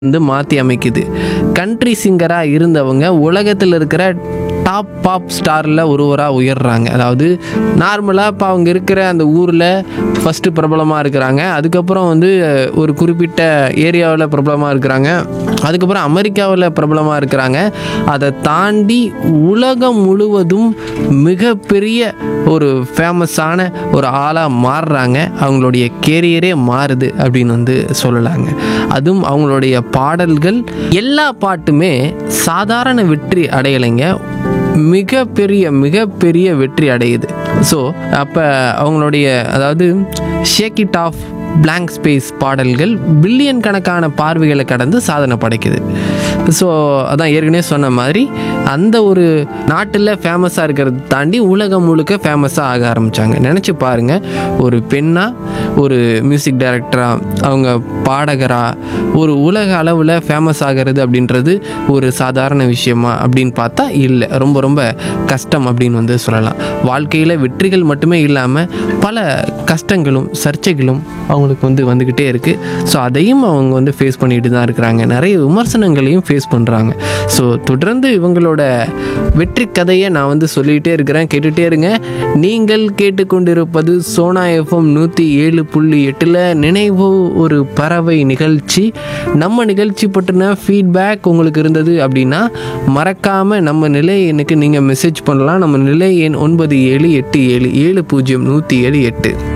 வந்து மாற்றி அமைக்குது கண்ட்ரி சிங்கராக இருந்தவங்க உலகத்தில் இருக்கிற டாப் பாப் ஸ்டாரில் ஒருவராக உயர்றாங்க அதாவது நார்மலாக இப்போ அவங்க இருக்கிற அந்த ஊரில் ஃபஸ்ட்டு பிரபலமாக இருக்கிறாங்க அதுக்கப்புறம் வந்து ஒரு குறிப்பிட்ட ஏரியாவில் பிரபலமாக இருக்கிறாங்க அதுக்கப்புறம் அமெரிக்காவில் பிரபலமாக இருக்கிறாங்க அதை தாண்டி உலகம் முழுவதும் மிகப்பெரிய ஒரு ஃபேமஸான ஒரு ஆளாக மாறுறாங்க அவங்களுடைய கேரியரே மாறுது அப்படின்னு வந்து சொல்லலாங்க அதுவும் அவங்களுடைய பாடல்கள் எல்லா பாட்டுமே சாதாரண வெற்றி அடையலைங்க மிகப்பெரிய மிகப்பெரிய வெற்றி அடையுது ஸோ அப்போ அவங்களுடைய அதாவது shake it off blank space பாடல்கள் பில்லியன் கணக்கான பார்வைகளை கடந்து சாதனை படைக்குது ஸோ அதான் ஏற்கனவே சொன்ன மாதிரி அந்த ஒரு நாட்டில் ஃபேமஸாக இருக்கிறத தாண்டி உலகம் முழுக்க ஃபேமஸாக ஆக ஆரம்பித்தாங்க நினச்சி பாருங்கள் ஒரு பெண்ணாக ஒரு மியூசிக் டைரக்டராக அவங்க பாடகராக ஒரு உலக அளவில் ஃபேமஸ் ஆகிறது அப்படின்றது ஒரு சாதாரண விஷயமா அப்படின்னு பார்த்தா இல்லை ரொம்ப ரொம்ப கஷ்டம் அப்படின்னு வந்து சொல்லலாம் வாழ்க்கையில் வெற்றிகள் மட்டுமே இல்லாமல் பல கஷ்டங்களும் சர்ச்சைகளும் அவங்களுக்கு வந்து வந்துக்கிட்டே இருக்குது ஸோ அதையும் அவங்க வந்து ஃபேஸ் பண்ணிட்டு தான் இருக்கிறாங்க நிறைய விமர்சனங்களையும் ஃபேஸ் பண்ணுறாங்க ஸோ தொடர்ந்து இவங்களோட வெற்றி கதையை நான் வந்து சொல்லிகிட்டே இருக்கிறேன் கேட்டுகிட்டே இருங்க நீங்கள் கேட்டுக்கொண்டிருப்பது சோனா எஃப்எம் நூற்றி ஏழு புள்ளி எட்டில் நினைவு ஒரு பறவை நிகழ்ச்சி நம்ம நிகழ்ச்சி பற்றின ஃபீட்பேக் உங்களுக்கு இருந்தது அப்படின்னா மறக்காமல் நம்ம நிலை எண்ணுக்கு நீங்கள் மெசேஜ் பண்ணலாம் நம்ம நிலை எண் ஒன்பது ஏழு எட்டு ஏழு ஏழு பூஜ்ஜியம் நூற்றி ஏழு எட்டு